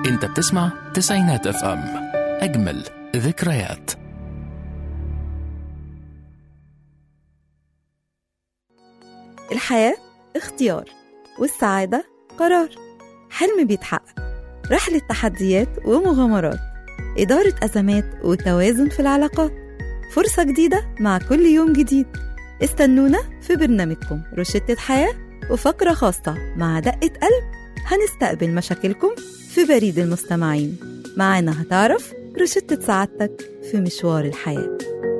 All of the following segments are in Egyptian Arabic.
انت بتسمع تسعينات اف ام اجمل ذكريات الحياة اختيار والسعادة قرار حلم بيتحقق رحلة تحديات ومغامرات إدارة أزمات وتوازن في العلاقات فرصة جديدة مع كل يوم جديد استنونا في برنامجكم روشتة حياة وفقرة خاصة مع دقة قلب هنستقبل مشاكلكم في بريد المستمعين معانا هتعرف روشتة سعادتك في مشوار الحياة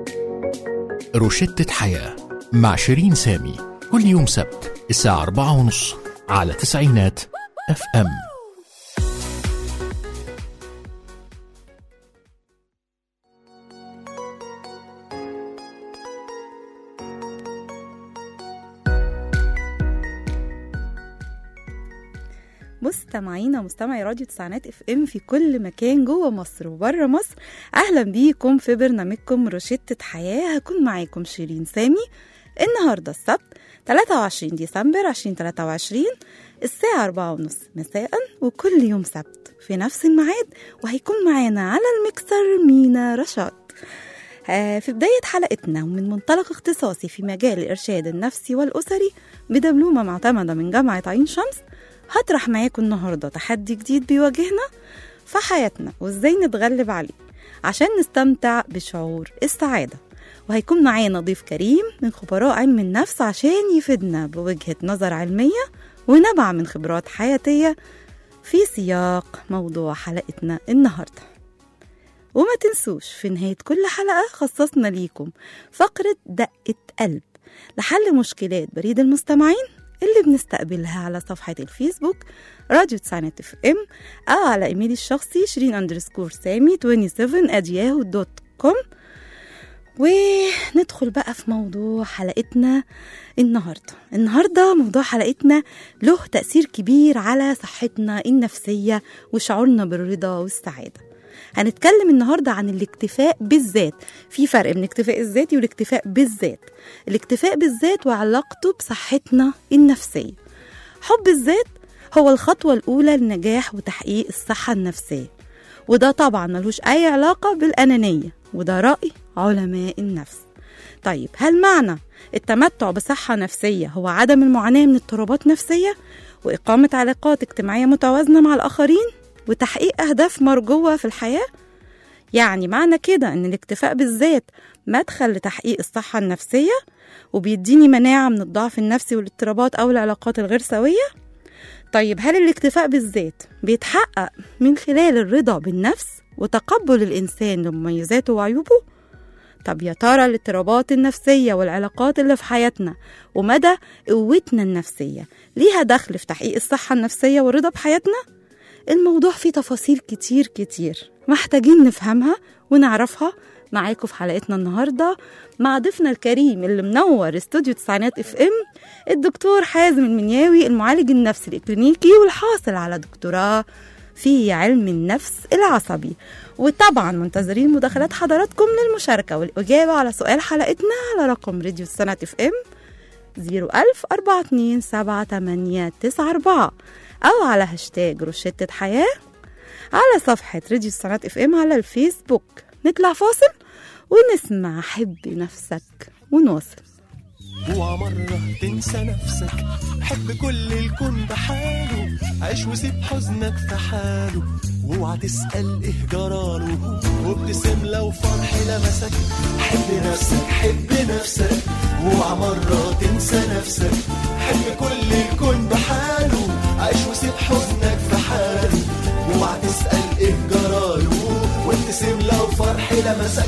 روشتة حياة مع شيرين سامي كل يوم سبت الساعة أربعة ونص على تسعينات اف ام مستمعينا مستمعي راديو تسعينات اف ام في كل مكان جوه مصر وبره مصر اهلا بيكم في برنامجكم روشتة حياة هكون معاكم شيرين سامي النهارده السبت 23 ديسمبر 2023 الساعة أربعة ونص مساء وكل يوم سبت في نفس الميعاد وهيكون معانا على المكسر مينا رشاد آه، في بداية حلقتنا ومن منطلق اختصاصي في مجال الإرشاد النفسي والأسري بدبلومة معتمدة من جامعة عين شمس هطرح معاكم النهاردة تحدي جديد بيواجهنا في حياتنا وازاي نتغلب عليه عشان نستمتع بشعور السعادة وهيكون معانا ضيف كريم من خبراء علم النفس عشان يفيدنا بوجهة نظر علمية ونبع من خبرات حياتية في سياق موضوع حلقتنا النهارده وما تنسوش في نهاية كل حلقة خصصنا ليكم فقرة دقة قلب لحل مشكلات بريد المستمعين اللي بنستقبلها على صفحة الفيسبوك راديو تسعينات اف ام أو على إيميلي الشخصي شيرين أندرسكور سامي 27 at yahoo دوت كوم وندخل بقى في موضوع حلقتنا النهاردة النهاردة موضوع حلقتنا له تأثير كبير على صحتنا النفسية وشعورنا بالرضا والسعادة هنتكلم النهاردة عن الاكتفاء بالذات في فرق بين الاكتفاء الذاتي والاكتفاء بالذات الاكتفاء بالذات وعلاقته بصحتنا النفسية حب الذات هو الخطوة الأولى لنجاح وتحقيق الصحة النفسية وده طبعا ملوش أي علاقة بالأنانية وده رأي علماء النفس طيب هل معنى التمتع بصحة نفسية هو عدم المعاناة من اضطرابات نفسية وإقامة علاقات اجتماعية متوازنة مع الآخرين وتحقيق أهداف مرجوة في الحياة؟ يعني معنى كده إن الاكتفاء بالذات مدخل لتحقيق الصحة النفسية وبيديني مناعة من الضعف النفسي والاضطرابات أو العلاقات الغير سوية؟ طيب هل الاكتفاء بالذات بيتحقق من خلال الرضا بالنفس وتقبل الإنسان لمميزاته وعيوبه؟ طب يا ترى الاضطرابات النفسية والعلاقات اللي في حياتنا ومدى قوتنا النفسية ليها دخل في تحقيق الصحة النفسية والرضا بحياتنا؟ الموضوع فيه تفاصيل كتير كتير محتاجين نفهمها ونعرفها معاكم في حلقتنا النهاردة مع ضيفنا الكريم اللي منور استوديو تسعينات اف ام الدكتور حازم المنياوي المعالج النفسي الإكلينيكي والحاصل على دكتوراه في علم النفس العصبي وطبعا منتظرين مداخلات حضراتكم للمشاركة والإجابة على سؤال حلقتنا على رقم راديو السنة اف ام 01000 427 أو على هاشتاج روشتة حياة على صفحة راديو السنات اف ام على الفيسبوك نطلع فاصل ونسمع حب نفسك ونواصل اوعى مرة تنسى نفسك حب كل الكون بحاله عيش وسيب حزنك في حاله واوعى تسأل ايه جراله وابتسم لو فرح لمسك حب نفسك حب نفسك واوعى مرة تنسى نفسك حب كل الكون بحاله عيش وسيب حزنك في حاله واوعى تسأل ايه جراله وابتسم لو فرح لمسك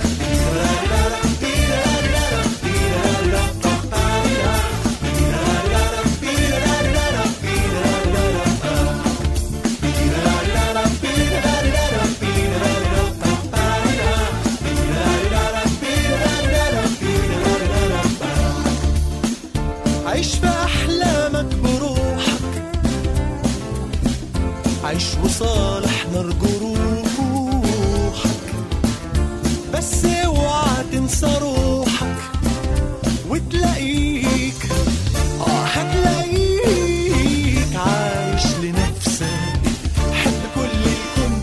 عيش في أحلامك بروحك عيش وصالح نار جروحك بس اوعى تنسى روحك وتلاقيك اه هتلاقيك عايش لنفسك حب كل الكون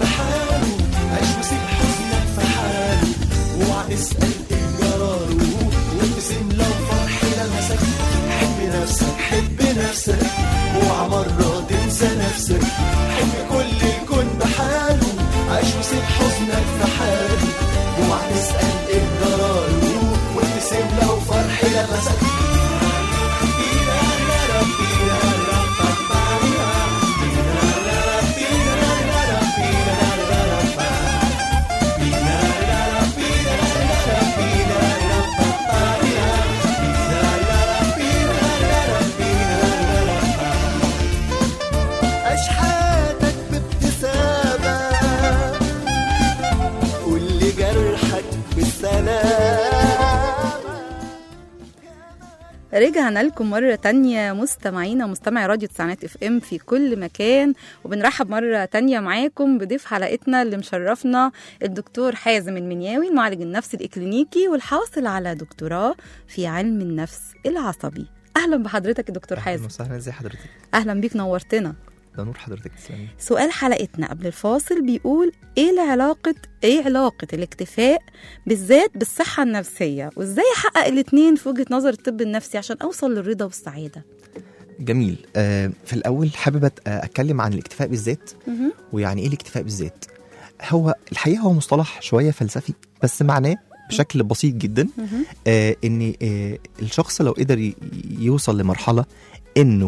رجعنا لكم مرة تانية مستمعينا ومستمعي راديو تسعينات اف ام في كل مكان وبنرحب مرة تانية معاكم بضيف حلقتنا اللي مشرفنا الدكتور حازم المنياوي المعالج النفسي الإكلينيكي والحاصل على دكتوراه في علم النفس العصبي أهلا بحضرتك يا دكتور اهلا حازم وسهلا ازي حضرتك أهلا بيك نورتنا ده نور حضرتك تسلمي سؤال حلقتنا قبل الفاصل بيقول ايه العلاقة ايه علاقة الاكتفاء بالذات بالصحة النفسية وازاي احقق الاتنين في وجهة نظر الطب النفسي عشان اوصل للرضا والسعادة جميل آه في الاول حابب أت- آه، اتكلم عن الاكتفاء بالذات مهم. ويعني ايه الاكتفاء بالذات هو الحقيقه هو مصطلح شويه فلسفي بس معناه بشكل بسيط جدا مهم. آه ان آه الشخص لو قدر ي- يوصل لمرحله انه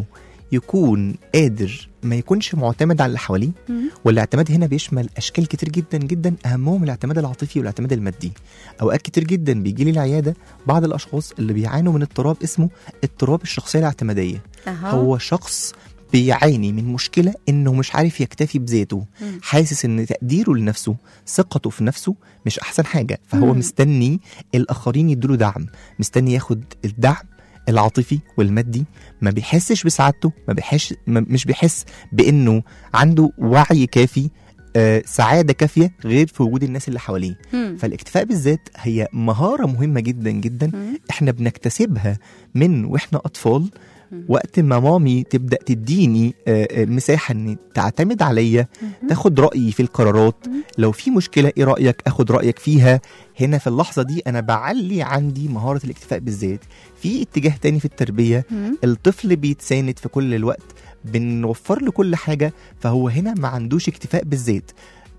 يكون قادر ما يكونش معتمد على اللي حواليه مهم. والاعتماد هنا بيشمل اشكال كتير جدا جدا اهمهم الاعتماد العاطفي والاعتماد المادي اوقات كتير جدا بيجي لي العياده بعض الاشخاص اللي بيعانوا من اضطراب اسمه اضطراب الشخصيه الاعتماديه أها. هو شخص بيعاني من مشكله انه مش عارف يكتفي بذاته مم. حاسس ان تقديره لنفسه ثقته في نفسه مش احسن حاجه فهو مم. مستني الاخرين يدوله دعم مستني ياخد الدعم العاطفي والمادي ما بيحسش بسعادته ما بيحس ما مش بيحس بانه عنده وعي كافي آه، سعاده كافيه غير في وجود الناس اللي حواليه مم. فالاكتفاء بالذات هي مهاره مهمه جدا جدا مم. احنا بنكتسبها من واحنا اطفال مم. وقت ما مامي تبدا تديني آه، آه، مساحه ان تعتمد عليا مهم. تاخد رايي في القرارات مم. لو في مشكله ايه رايك اخد رايك فيها هنا في اللحظه دي انا بعلي عندي مهاره الاكتفاء بالذات في اتجاه تاني في التربيه مم. الطفل بيتساند في كل الوقت بنوفر له كل حاجه فهو هنا ما عندوش اكتفاء بالذات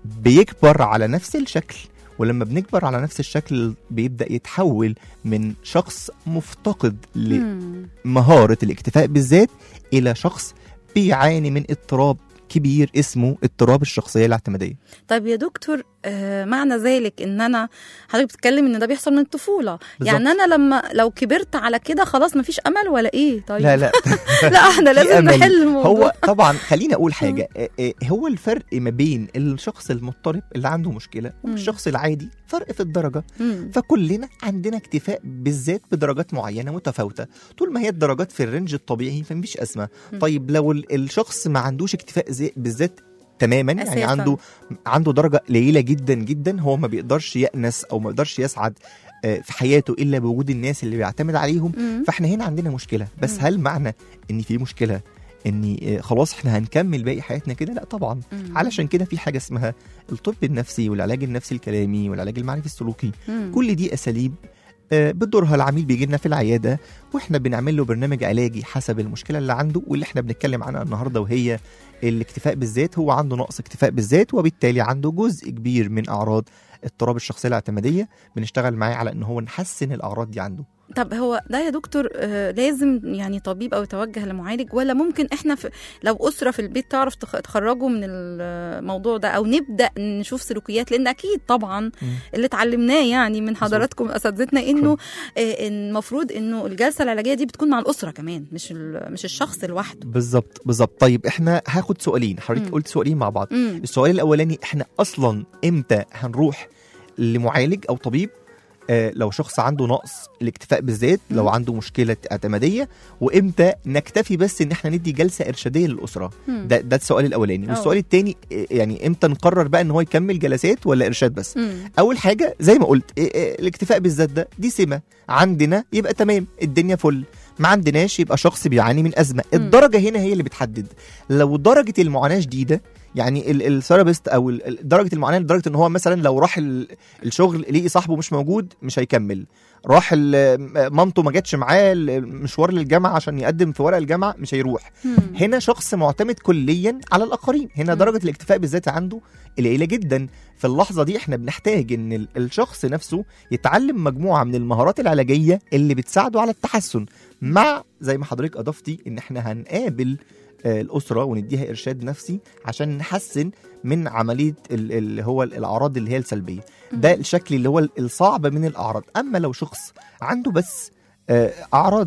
بيكبر على نفس الشكل ولما بنكبر على نفس الشكل بيبدا يتحول من شخص مفتقد مم. لمهاره الاكتفاء بالذات الى شخص بيعاني من اضطراب كبير اسمه اضطراب الشخصيه الاعتماديه طيب يا دكتور آه معنى ذلك ان انا حضرتك بتتكلم ان ده بيحصل من الطفولة بالظبط. يعني انا لما لو كبرت على كده خلاص مفيش امل ولا ايه طيب لا لا لا احنا في لازم أمل. نحل الموضوع هو طبعا خليني اقول حاجه آه، آه، هو الفرق ما بين الشخص المضطرب اللي عنده مشكله مم. والشخص العادي فرق في الدرجه مم. فكلنا عندنا اكتفاء بالذات بدرجات معينه متفاوته طول ما هي الدرجات في الرينج الطبيعي فمفيش ازمه مم. طيب لو ال- الشخص ما عندوش اكتفاء زي- بالذات تماما يعني أساساً. عنده عنده درجه قليله جدا جدا هو ما بيقدرش يأنس او ما بيقدرش يسعد آه، في حياته الا بوجود الناس اللي بيعتمد عليهم مم. فاحنا هنا عندنا مشكله بس مم. هل معنى ان في مشكله ان آه، خلاص احنا هنكمل باقي حياتنا كده لا طبعا مم. علشان كده في حاجه اسمها الطب النفسي والعلاج النفسي الكلامي والعلاج المعرفي السلوكي مم. كل دي اساليب آه، بدورها العميل بيجي لنا في العياده واحنا بنعمل له برنامج علاجي حسب المشكله اللي عنده واللي احنا بنتكلم عنها النهارده وهي الاكتفاء بالذات هو عنده نقص اكتفاء بالذات وبالتالي عنده جزء كبير من اعراض اضطراب الشخصيه الاعتماديه بنشتغل معاه على ان هو نحسن الاعراض دي عنده طب هو ده يا دكتور آه لازم يعني طبيب او يتوجه لمعالج ولا ممكن احنا في لو اسره في البيت تعرف تخ- تخرجوا من الموضوع ده او نبدا نشوف سلوكيات لان اكيد طبعا اللي اتعلمناه يعني من حضراتكم اساتذتنا انه آه المفروض انه الجلسه العلاجيه دي بتكون مع الاسره كمان مش ال- مش الشخص لوحده بالظبط بالظبط طيب احنا هاخد سؤالين حضرتك مم. قلت سؤالين مع بعض مم. السؤال الاولاني احنا اصلا امتى هنروح لمعالج او طبيب آه لو شخص عنده نقص الاكتفاء بالذات لو مم. عنده مشكله اعتماديه وامتى نكتفي بس ان احنا ندي جلسه ارشاديه للاسره مم. ده ده السؤال الاولاني أه. والسؤال الثاني يعني امتى نقرر بقى ان هو يكمل جلسات ولا ارشاد بس مم. اول حاجه زي ما قلت إيه إيه الاكتفاء بالذات ده دي سمه عندنا يبقى تمام الدنيا فل ما عندناش يبقى شخص بيعاني من ازمه مم. الدرجه هنا هي اللي بتحدد لو درجه المعاناه شديده يعني ال- الثيرابيست او ال- ال- درجه المعاناه لدرجه ان هو مثلا لو راح ال- الشغل لقي صاحبه مش موجود مش هيكمل راح ال- مامته ما جاتش معاه المشوار للجامعه عشان يقدم في ورق الجامعه مش هيروح مم. هنا شخص معتمد كليا على الاخرين هنا مم. درجه الاكتفاء بالذات عنده قليله جدا في اللحظه دي احنا بنحتاج ان ال- الشخص نفسه يتعلم مجموعه من المهارات العلاجيه اللي بتساعده على التحسن مع زي ما حضرتك اضفتي ان احنا هنقابل آه، الاسره ونديها ارشاد نفسي عشان نحسن من عمليه ال- اللي هو الاعراض اللي هي السلبيه ده الشكل اللي هو الصعب من الاعراض اما لو شخص عنده بس آه، اعراض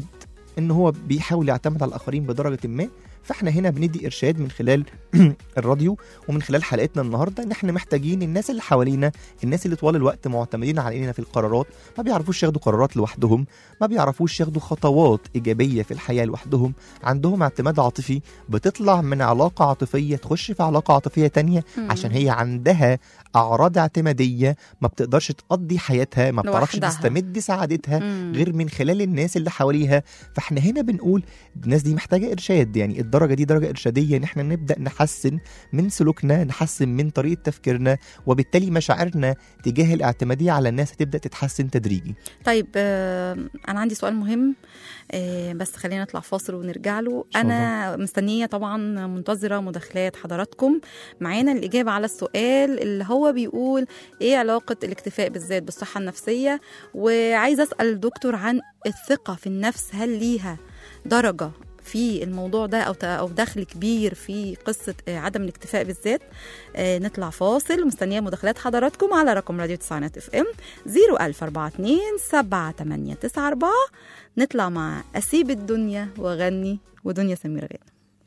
ان هو بيحاول يعتمد على الاخرين بدرجه ما فاحنا هنا بندي ارشاد من خلال الراديو ومن خلال حلقتنا النهارده ان احنا محتاجين الناس اللي حوالينا الناس اللي طوال الوقت معتمدين علينا في القرارات ما بيعرفوش ياخدوا قرارات لوحدهم ما بيعرفوش ياخدوا خطوات ايجابيه في الحياه لوحدهم عندهم اعتماد عاطفي بتطلع من علاقه عاطفيه تخش في علاقه عاطفيه تانية عشان هي عندها اعراض اعتماديه ما بتقدرش تقضي حياتها ما بتعرفش لوحدها. تستمد سعادتها مم. غير من خلال الناس اللي حواليها فاحنا هنا بنقول الناس دي محتاجه ارشاد يعني الدرجه دي درجه ارشاديه ان احنا نبدا نحسن من سلوكنا نحسن من طريقه تفكيرنا وبالتالي مشاعرنا تجاه الاعتماديه على الناس هتبدا تتحسن تدريجي طيب آه، انا عندي سؤال مهم آه، بس خلينا نطلع فاصل ونرجع له شاء انا مستنيه طبعا منتظره مداخلات حضراتكم معانا الاجابه على السؤال اللي هو بيقول ايه علاقه الاكتفاء بالذات بالصحه النفسيه وعايزه اسال الدكتور عن الثقه في النفس هل ليها درجه في الموضوع ده او او دخل كبير في قصه آه، عدم الاكتفاء بالذات آه، نطلع فاصل مستنيه مداخلات حضراتكم على رقم راديو تسعينات اف ام 01042 7894 نطلع مع اسيب الدنيا واغني ودنيا سمير غانم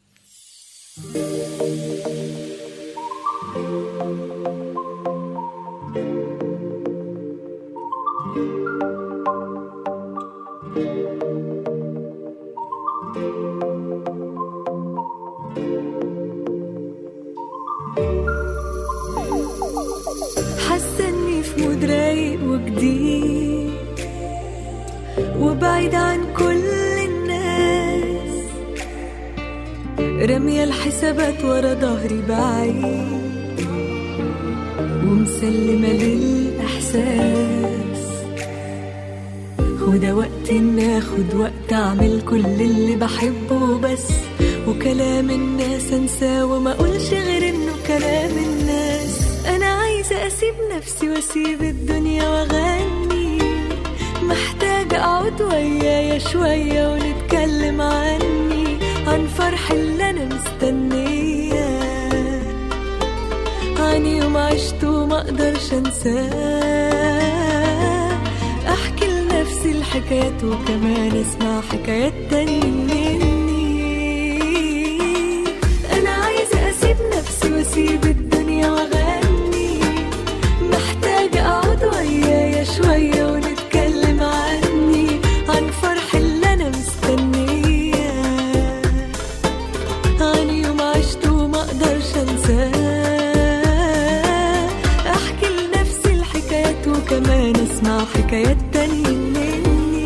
حاسه اني في مود رايق وجديد وبعيد عن كل الناس رامية الحسابات ورا ظهري بعيد ومسلمة للإحساس وده وقت إن آخد وقت أعمل كل اللي بحبه بس وكلام الناس أنساه وما أقولش غير إنه كلام الناس أنا عايزة أسيب نفسي وأسيب الدنيا وأغني محتاجة أقعد ويايا شوية ونتكلم عني عن فرح اللي أنا مستنياه عن يوم عشته وما أقدرش أنساه أحكي لنفسي الحكايات وكمان أسمع حكايات تاني مني أنا عايزة أسيب نفسي وأسيب الدنيا وأغني محتاجة أقعد ويايا شوية ونتكلم عني عن فرح اللي أنا مستنياه عن يوم عشته وما أقدرش أنساه أحكي لنفسي الحكايات وكمان أسمع حكايات تانية مني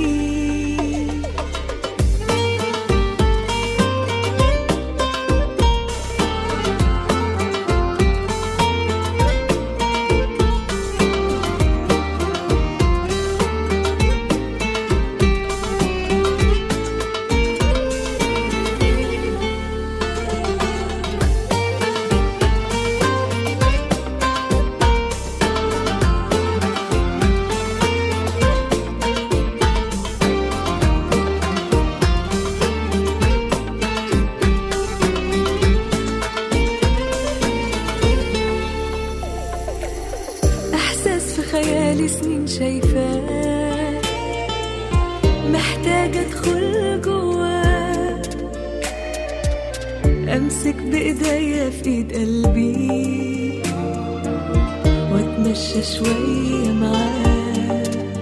إحساس في خيالي سنين شايفاه محتاجة أدخل جواه أمسك بإيديا في إيد قلبي وأتمشى شوية معاه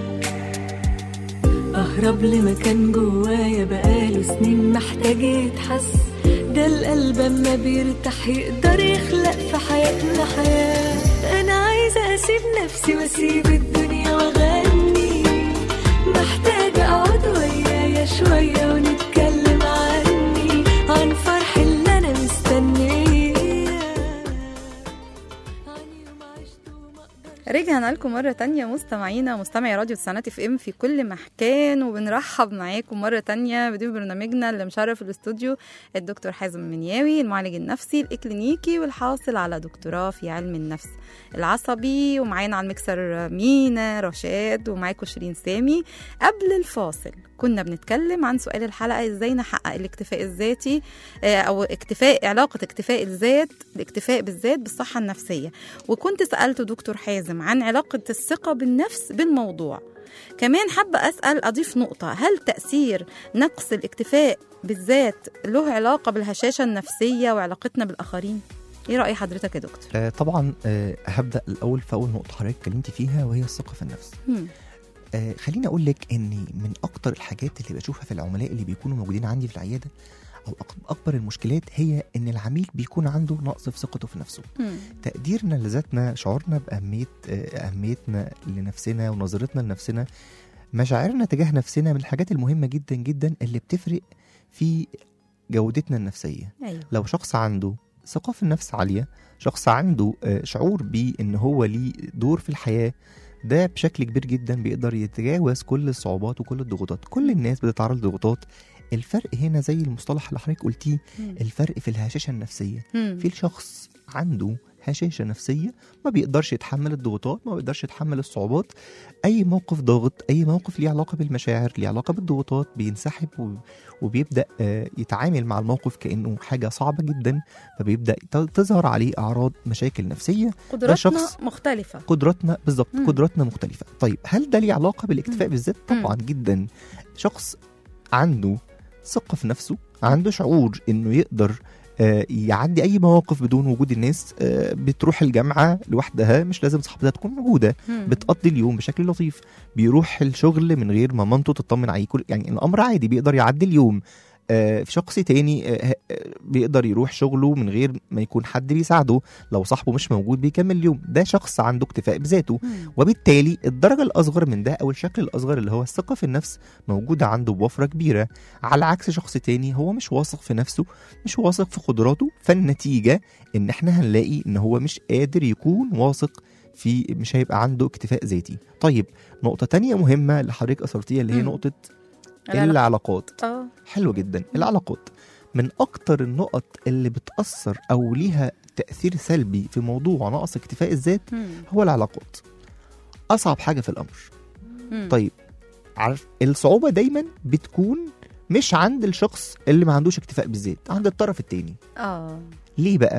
أهرب لمكان جوايا بقاله سنين محتاج يتحس ده القلب اما بيرتاح يقدر يخلق في حياتنا حياة أنا عايزة أسيب نفسي وأسيب الدنيا وأغني محتاجة أقعد ويايا شوية ونتكلم عني عن فرح اللي أنا مستنياه عن يوم عشته وما أقدرش رجعنا لكم مرة تانية مستمعينا مستمعي راديو تسعينات اف ام في كل مكان وبنرحب معاكم مرة تانية بضيف برنامجنا اللي مشرف الاستوديو الدكتور حازم المنياوي المعالج النفسي الإكلينيكي والحاصل على دكتوراه في علم النفس العصبي ومعانا على المكسر مينا رشاد ومعاكم شيرين سامي قبل الفاصل كنا بنتكلم عن سؤال الحلقة ازاي نحقق الاكتفاء الذاتي آه، او اكتفاء علاقة اكتفاء الذات الاكتفاء بالذات بالصحة النفسية وكنت سألت دكتور حازم عن علاقة الثقة بالنفس بالموضوع كمان حابة أسأل أضيف نقطة هل تأثير نقص الاكتفاء بالذات له علاقة بالهشاشة النفسية وعلاقتنا بالآخرين؟ إيه رأي حضرتك يا دكتور؟ آه طبعا آه هبدا الاول في اول نقطه حضرتك اتكلمتي فيها وهي الثقه في النفس مم. آه خليني اقول لك ان من اكتر الحاجات اللي بشوفها في العملاء اللي بيكونوا موجودين عندي في العياده او أك- اكبر المشكلات هي ان العميل بيكون عنده نقص في ثقته في نفسه مم. تقديرنا لذاتنا شعورنا باهميه آه، اهميتنا لنفسنا ونظرتنا لنفسنا مشاعرنا تجاه نفسنا من الحاجات المهمه جدا جدا اللي بتفرق في جودتنا النفسيه أيوه لو شخص عنده ثقة في النفس عالية شخص عنده آه، شعور بأن هو ليه دور في الحياة ده بشكل كبير جدا بيقدر يتجاوز كل الصعوبات وكل الضغوطات كل الناس بتتعرض لضغوطات الفرق هنا زي المصطلح اللي حضرتك قلتيه مم. الفرق في الهشاشة النفسية مم. في شخص عنده هشاشة نفسية ما بيقدرش يتحمل الضغوطات ما بيقدرش يتحمل الصعوبات أي موقف ضاغط أي موقف ليه علاقة بالمشاعر ليه علاقة بالضغوطات بينسحب و- وبيبدأ آه، يتعامل مع الموقف كأنه حاجة صعبة جدا فبيبدأ ت- تظهر عليه أعراض مشاكل نفسية قدراتنا شخص- مختلفة قدراتنا بالظبط مم. قدراتنا مختلفة طيب هل ده ليه علاقة بالاكتفاء مم. بالذات مم. طبعا جدا شخص عنده ثقة في نفسه عنده شعور انه يقدر آه، يعدي اي مواقف بدون وجود الناس آه، بتروح الجامعه لوحدها مش لازم صاحبتها تكون موجوده مم. بتقضي اليوم بشكل لطيف بيروح الشغل من غير ما مامته تطمن عليه كل يعني الامر عادي بيقدر يعدي اليوم آه، في شخص تاني آه، آه، بيقدر يروح شغله من غير ما يكون حد بيساعده لو صاحبه مش موجود بيكمل اليوم ده شخص عنده اكتفاء بذاته مم. وبالتالي الدرجة الأصغر من ده أو الشكل الأصغر اللي هو الثقة في النفس موجودة عنده بوفرة كبيرة على عكس شخص تاني هو مش واثق في نفسه مش واثق في قدراته فالنتيجة إن إحنا هنلاقي إن هو مش قادر يكون واثق في مش هيبقى عنده اكتفاء ذاتي طيب نقطة تانية مهمة اللي حضرتك أثرتيها اللي هي مم. نقطة العلاقة. العلاقات اه حلو جدا العلاقات من اكتر النقط اللي بتاثر او ليها تاثير سلبي في موضوع نقص اكتفاء الذات مم. هو العلاقات اصعب حاجه في الامر مم. طيب عارف الصعوبه دايما بتكون مش عند الشخص اللي ما عندوش اكتفاء بالذات عند الطرف التاني اه ليه بقى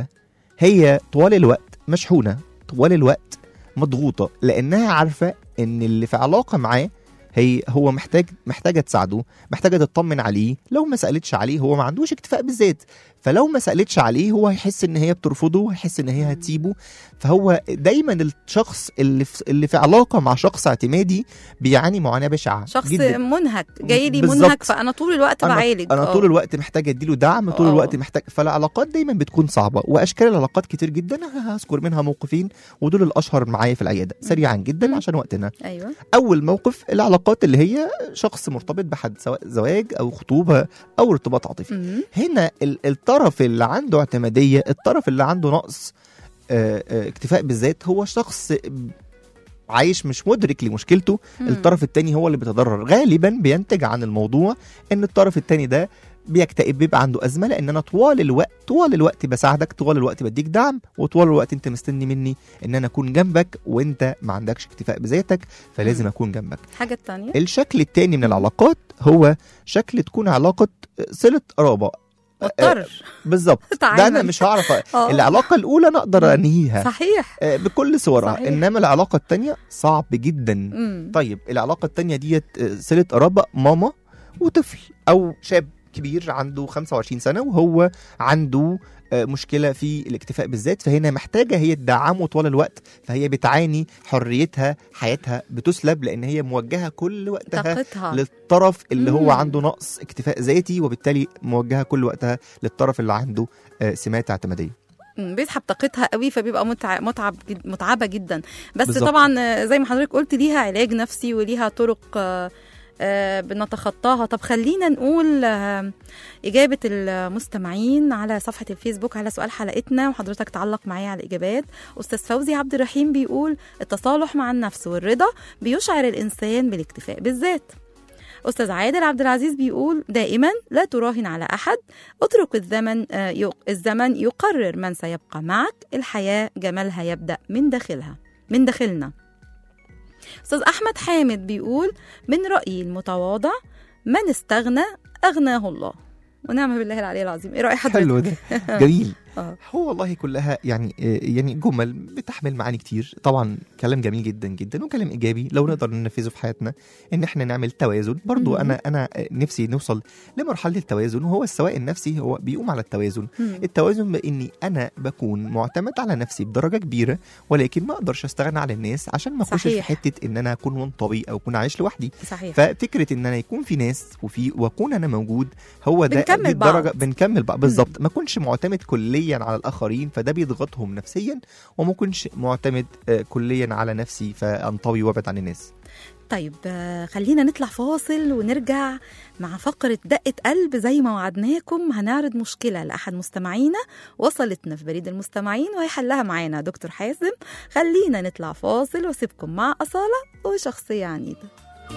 هي طوال الوقت مشحونه طوال الوقت مضغوطه لانها عارفه ان اللي في علاقه معاه هي هو محتاج محتاجه تساعده محتاجه تطمن عليه لو ما سالتش عليه هو ما عندوش اكتفاء بالذات فلو ما سالتش عليه هو هيحس ان هي بترفضه وهيحس ان هي هتسيبه فهو دايما الشخص اللي في اللي في علاقه مع شخص اعتمادي بيعاني معاناه بشعه شخص جدا. منهك جاي لي بالظبط. منهك فانا طول الوقت انا بعالج انا آه. طول الوقت محتاج اديله دعم طول آه. الوقت محتاج فالعلاقات دايما بتكون صعبه واشكال العلاقات كتير جدا هذكر منها موقفين ودول الاشهر معايا في العياده سريعا جدا مم. عشان وقتنا ايوه اول موقف العلاقات اللي هي شخص مرتبط بحد سواء زواج او خطوبه او ارتباط عاطفي مم. هنا ال- الطرف اللي عنده اعتماديه الطرف اللي عنده نقص آه، آه، اكتفاء بالذات هو شخص عايش مش مدرك لمشكلته مم. الطرف التاني هو اللي بيتضرر غالبا بينتج عن الموضوع ان الطرف التاني ده بيكتئب بيبقى عنده ازمه لان انا طوال الوقت طوال الوقت بساعدك طوال الوقت بديك دعم وطوال الوقت انت مستني مني ان انا اكون جنبك وانت ما عندكش اكتفاء بذاتك فلازم مم. اكون جنبك الحاجه الثانيه الشكل التاني من العلاقات هو شكل تكون علاقه صله قرابه مضطر بالظبط ده انا تعامل. مش هعرف أ- آه. العلاقه الاولى انا اقدر انهيها صحيح آه، بكل صورها صحيح. انما العلاقه التانيه صعب جدا مم. طيب العلاقه التانيه ديت آه، صله قرابه ماما وطفل او شاب كبير عنده 25 سنه وهو عنده آه، مشكله في الاكتفاء بالذات فهنا محتاجه هي تدعمه طوال الوقت فهي بتعاني حريتها حياتها بتسلب لان هي موجهه كل وقتها طاقتها للطرف اللي مم. هو عنده نقص اكتفاء ذاتي وبالتالي موجهه كل وقتها للطرف اللي عنده آه، سمات اعتماديه مم، بيسحب طاقتها قوي فبيبقى متع... متعب جد... متعبه جدا بس بالظبط. طبعا آه، زي ما حضرتك قلت ليها علاج نفسي وليها طرق آه، آه، بنتخطاها طب خلينا نقول آه، إجابة المستمعين على صفحة الفيسبوك على سؤال حلقتنا وحضرتك تعلق معايا على الإجابات أستاذ فوزي عبد الرحيم بيقول التصالح مع النفس والرضا بيشعر الإنسان بالاكتفاء بالذات أستاذ عادل عبد العزيز بيقول دائما لا تراهن على أحد اترك الزمن آه، يق- الزمن يقرر من سيبقى معك الحياة جمالها يبدأ من داخلها من داخلنا أستاذ أحمد حامد بيقول من رأيي المتواضع من استغنى أغناه الله ونعم بالله العلي العظيم إيه رأي حضرتك؟ حلو ده جميل اه هو والله كلها يعني آه، يعني جمل بتحمل معاني كتير طبعا كلام جميل جدا جدا وكلام ايجابي لو نقدر ننفذه في حياتنا ان احنا نعمل توازن برضو مم. انا انا آه، نفسي نوصل لمرحله التوازن وهو السواء النفسي هو بيقوم على التوازن مم. التوازن باني انا بكون معتمد على نفسي بدرجه كبيره ولكن ما اقدرش استغنى عن الناس عشان ما اخشش في صحيح. حته ان انا اكون منطوي او اكون عايش لوحدي صحيح ففكره ان انا يكون في ناس وفي واكون انا موجود هو ده بنكمل دي الدرجه بعض. بنكمل بعض بالظبط ما اكونش معتمد كليا على الاخرين فده بيضغطهم نفسيا وما اكونش معتمد آه، كليا على نفسي فانطوي وابعد عن الناس طيب آه، خلينا نطلع فاصل ونرجع مع فقرة دقة قلب زي ما وعدناكم هنعرض مشكلة لأحد مستمعينا وصلتنا في بريد المستمعين وهيحلها معانا دكتور حازم خلينا نطلع فاصل واسيبكم مع أصالة وشخصية عنيدة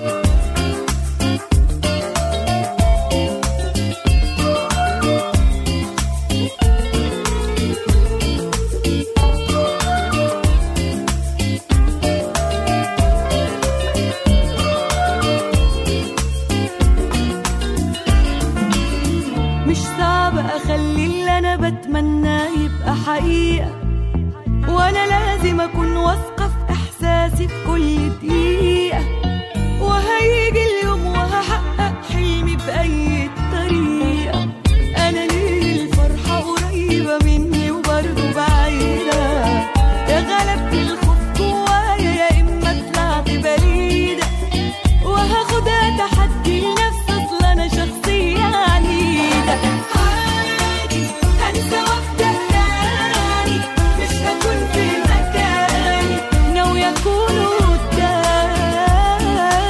مش صعب اخلي اللي انا بتمناه يبقى حقيقة وانا لازم اكون واثقة في احساسي في كل دقيقة وهيجي اليوم وهحقق حلمي بأي طريقة انا ليه الفرحة قريبة مني وبرضه بعيدة يا غلبت الخوف جوايا يا اما طلعت بريدة وهاخدها تحدي لنفسي اصل انا شخصية عنيدة عادي هنسى وابدا تاني مش هكون في مكاني ناوية اكون قدام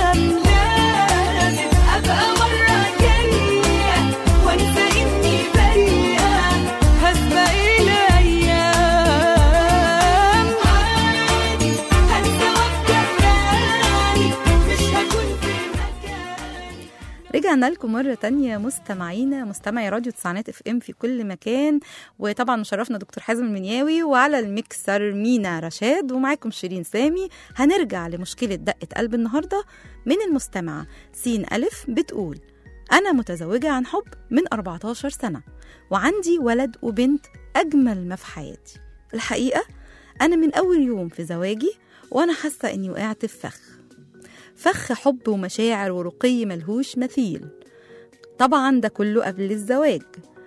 لازم ابقى مرة جاية وانسى اني بريئة هسبق الايام عادي هنسى وابدا تاني مش هكون في مكاني رجعنا لكم مرة تانية مستمعينا مستمعي راديو تسعينات اف ام في كل مكان وطبعا مشرفنا دكتور حازم المنياوي وعلى الميكسر مينا رشاد ومعاكم شيرين سامي هنرجع لمشكلة دقة قلب النهاردة من المستمعة سين ألف بتقول أنا متزوجة عن حب من 14 سنة وعندي ولد وبنت أجمل ما في حياتي الحقيقة أنا من أول يوم في زواجي وأنا حاسة إني وقعت في فخ فخ حب ومشاعر ورقي ملهوش مثيل طبعا ده كله قبل الزواج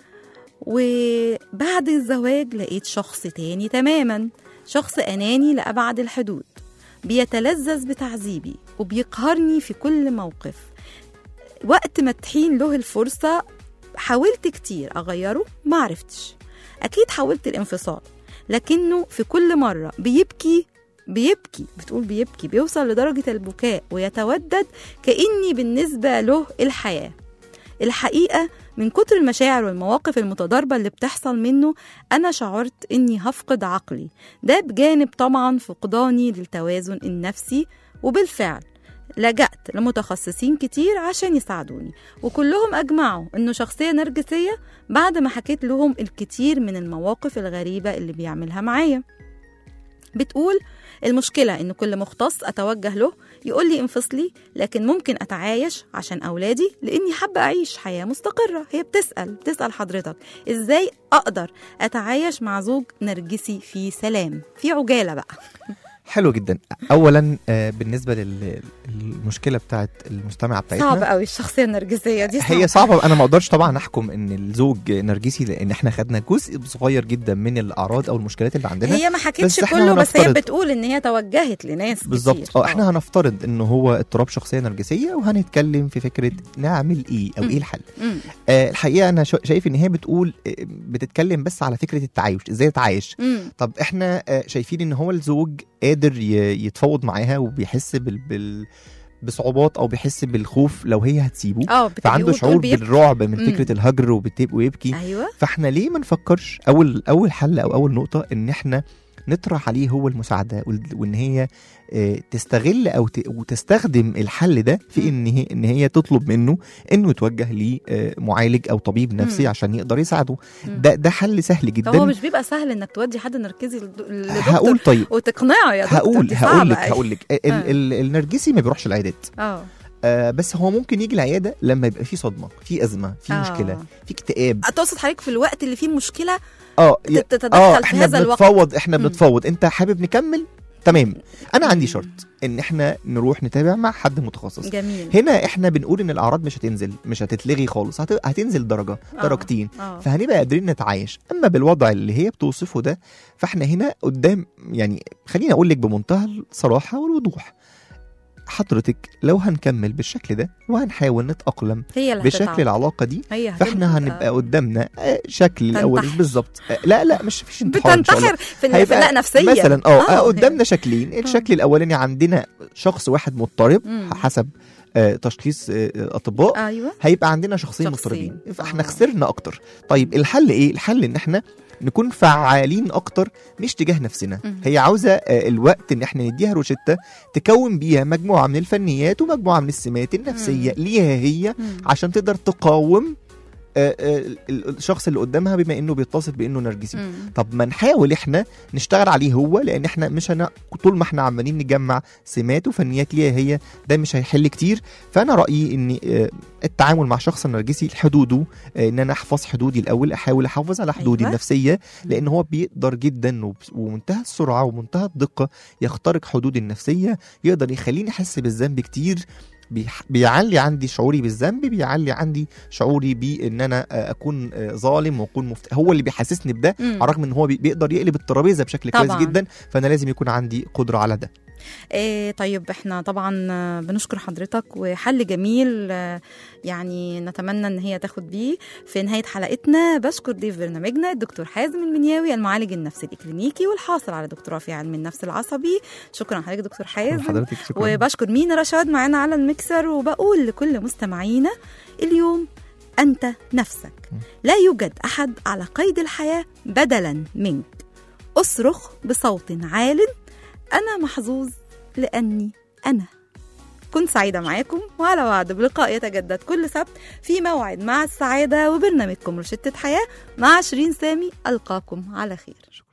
وبعد الزواج لقيت شخص تاني تماما شخص أناني لأبعد الحدود بيتلذذ بتعذيبي وبيقهرني في كل موقف وقت ما تحين له الفرصة حاولت كتير أغيره ما عرفتش أكيد حاولت الانفصال لكنه في كل مرة بيبكي بيبكي بتقول بيبكي بيوصل لدرجة البكاء ويتودد كأني بالنسبة له الحياة الحقيقة من كتر المشاعر والمواقف المتضاربة اللي بتحصل منه أنا شعرت إني هفقد عقلي ده بجانب طبعا فقداني للتوازن النفسي وبالفعل لجأت لمتخصصين كتير عشان يساعدوني وكلهم أجمعوا إنه شخصية نرجسية بعد ما حكيت لهم الكتير من المواقف الغريبة اللي بيعملها معايا بتقول المشكلة إن كل مختص أتوجه له يقول لي انفصلي لكن ممكن أتعايش عشان أولادي لأني حابة أعيش حياة مستقرة هي بتسأل بتسأل حضرتك إزاي أقدر أتعايش مع زوج نرجسي في سلام في عجالة بقى حلو جدا اولا آه، بالنسبه للمشكله بتاعت المستمعه بتاعتنا صعب قوي الشخصية النرجسية دي هي صعبه انا ما اقدرش طبعا احكم ان الزوج نرجسي لان احنا خدنا جزء صغير جدا من الاعراض او المشكلات اللي عندنا هي ما حكتش بس إحنا كله بس هي هنفترض. بتقول ان هي توجهت لناس كتير بالظبط اه احنا هنفترض ان هو اضطراب شخصيه نرجسيه وهنتكلم في فكره نعمل ايه او مم. ايه الحل مم. آه الحقيقه انا شا- شايف ان هي بتقول آه، بتتكلم بس على فكره التعايش ازاي اتعايش مم. طب احنا آه، شايفين ان هو الزوج قادر ي- يتفاوض معاها وبيحس بال, بال بصعوبات او بيحس بالخوف لو هي هتسيبه اه بت- فعنده بتقول شعور بيبكي. بالرعب من مم. فكره الهجر وبت- ويبكي ايوه فاحنا ليه ما نفكرش اول اول حل او اول نقطه ان احنا نطرح عليه هو المساعده وال- وان هي آه، تستغل او ت- وتستخدم الحل ده في مم. ان هي ان هي تطلب منه انه يتوجه لمعالج او طبيب نفسي مم. عشان يقدر يساعده مم. ده ده حل سهل جدا طب هو مش بيبقى سهل انك تودي حد نركزي لد- لدكتور هقول طيب وتقنعه يا دكتور هقول دي هقول صعبة لك أوي. هقول لك ال- آه. ال- النرجسي ما بيروحش العيادات اه آه بس هو ممكن يجي العياده لما يبقى في صدمه في ازمه في آه. مشكله في اكتئاب تقصد حضرتك في الوقت اللي فيه مشكلة اه يا- تت- تتدخل اه في احنا هذا الوقت بنتفاوض احنا مم. بنتفاوض انت حابب نكمل تمام انا عندي مم. شرط ان احنا نروح نتابع مع حد متخصص جميل هنا احنا بنقول ان الاعراض مش هتنزل مش هتتلغي خالص هت... هتنزل درجه آه. درجتين آه. فهنبقى قادرين نتعايش اما بالوضع اللي هي بتوصفه ده فاحنا هنا قدام يعني خليني اقول لك بمنتهى الصراحه والوضوح حضرتك لو هنكمل بالشكل ده وهنحاول نتاقلم هي اللي بشكل هتتعب. العلاقه دي هي هتبقى- فاحنا هنبقى قدامنا آه، شكل الاول تنتحر. بالظبط آه، لا لا مش فيش انتحار ان شاء الله بتنتحر في ال- في هيبقى لا نفسيا مثلا اه آه، آه. قدامنا شكلين الشكل الاولاني عندنا شخص واحد مضطرب مم. حسب آه، تشخيص آه، الاطباء ايوه هيبقى عندنا شخصين شخصين. مضطربين فاحنا آه. خسرنا اكتر طيب الحل ايه الحل ان احنا نكون فعالين اكتر مش تجاه نفسنا مم. هي عاوزه آه، الوقت ان احنا نديها روشته تكون بيها مجموعه من الفنيات ومجموعه من السمات النفسيه ليها هي مم. عشان تقدر تقاوم آه، آه، ال- الشخص اللي قدامها بما انه بيتصف بانه نرجسي مم. طب ما نحاول احنا نشتغل عليه هو لان احنا مش هن... طول ما احنا عمالين نجمع سمات وفنيات ليها هي ده مش هيحل كتير فانا رايي ان آه، التعامل مع شخص نرجسي حدوده آه، ان انا احفظ حدودي الاول احاول احافظ على حدودي أيوة. النفسيه لان هو بيقدر جدا وب- ومنتهى السرعه ومنتهى الدقه يخترق حدودي النفسيه يقدر يخليني احس بالذنب كتير بيح- بيعلي عندي شعوري بالذنب بيعلي عندي شعوري بان انا آه، اكون آه، ظالم واكون مفت... هو اللي بيحسسني بده مم. على الرغم ان هو بي- بيقدر يقلب الترابيزه بشكل كويس طبعاً. جدا فانا لازم يكون عندي قدره على ده إيه طيب احنا طبعا آه، بنشكر حضرتك وحل جميل آه، يعني نتمنى ان هي تاخد بيه في نهايه حلقتنا بشكر ضيف برنامجنا الدكتور حازم المنياوي المعالج النفسي الاكلينيكي والحاصل على دكتوراه في علم النفس العصبي شكرا لحضرتك دكتور حازم حضرتك شكرا وبشكر مينا رشاد معانا على الميكسر وبقول لكل مستمعينا اليوم أنت نفسك لا يوجد أحد على قيد الحياة بدلا منك أصرخ بصوت عال أنا محظوظ لأني أنا كنت سعيدة معاكم وعلى وعد بلقاء يتجدد كل سبت في موعد مع السعادة وبرنامجكم روشتة حياة مع شيرين سامي ألقاكم على خير